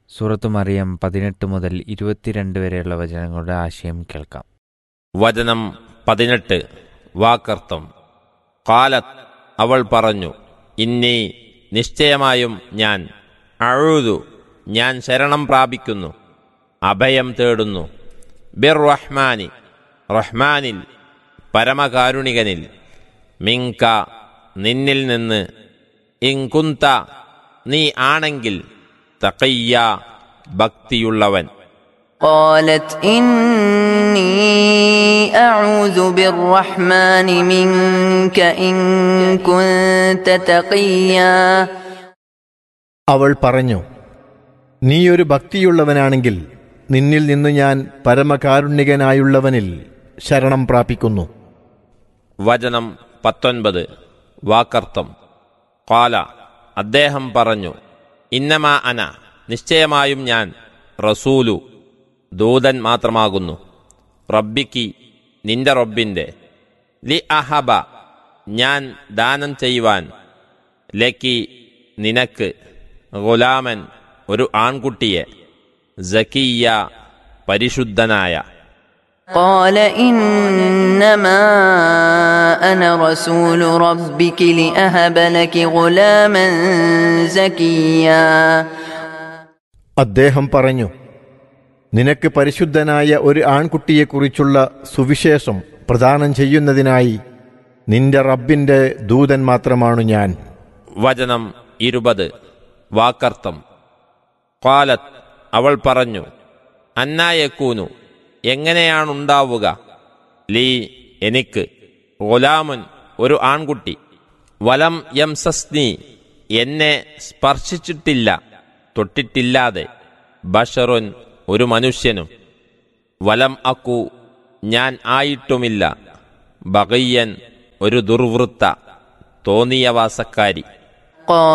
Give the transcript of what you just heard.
സൂറത്ത് മറിയം പതിനെട്ട് മുതൽ ഇരുപത്തിരണ്ട് വരെയുള്ള വചനങ്ങളുടെ ആശയം കേൾക്കാം വചനം പതിനെട്ട് വാക്കർത്ഥം കാലത്ത് അവൾ പറഞ്ഞു ഇന്നി നിശ്ചയമായും ഞാൻ അഴുതു ഞാൻ ശരണം പ്രാപിക്കുന്നു അഭയം തേടുന്നു ബിർ റഹ്മാനി റഹ്മാനിൽ പരമകാരുണികനിൽ മിങ്ക നിന്നിൽ നിന്ന് ഇങ്കുന്ത നീ ആണെങ്കിൽ തക്കയ്യ ഭക്തിയുള്ളവൻ قالت إني أعوذ بالرحمن منك إن كنت تقيا അവൾ പറഞ്ഞു നീയൊരു ഭക്തിയുള്ളവനാണെങ്കിൽ നിന്നിൽ നിന്ന് ഞാൻ പരമകാരുണ്യകനായുള്ളവനിൽ ശരണം പ്രാപിക്കുന്നു വചനം പത്തൊൻപത് വാക്കർത്ഥം കാല അദ്ദേഹം പറഞ്ഞു ഇന്നമാ അന നിശ്ചയമായും ഞാൻ റസൂലു ദൂതൻ മാത്രമാകുന്നു റബ്ബിക്ക് നിന്റെ റബ്ബിൻ്റെ ലി അഹബ ഞാൻ ദാനം ചെയ്യുവാൻ ലക്കി നിനക്ക് ഗുലാമൻ ഒരു ആൺകുട്ടിയെ സക്കിയ പരിശുദ്ധനായ قال إنما أنا رسول ربك لأهب لك غلاما زكيا അദ്ദേഹം പറഞ്ഞു നിനക്ക് പരിശുദ്ധനായ ഒരു ആൺകുട്ടിയെക്കുറിച്ചുള്ള സുവിശേഷം പ്രദാനം ചെയ്യുന്നതിനായി നിന്റെ റബ്ബിന്റെ ദൂതൻ മാത്രമാണു ഞാൻ വചനം ഇരുപത് വാക്കർത്ഥം കാലത്ത് അവൾ പറഞ്ഞു അന്നായക്കൂനു എങ്ങനെയാണുണ്ടാവുക ലീ എനിക്ക് ഗുലാമുൻ ഒരു ആൺകുട്ടി വലം യംസസ്നി എന്നെ സ്പർശിച്ചിട്ടില്ല തൊട്ടിട്ടില്ലാതെ ബഷറുൻ ഒരു മനുഷ്യനും വലം അക്കു ഞാൻ ആയിട്ടുമില്ല ബഗയ്യൻ ഒരു ദുർവൃത്ത തോന്നിയവാസക്കാരി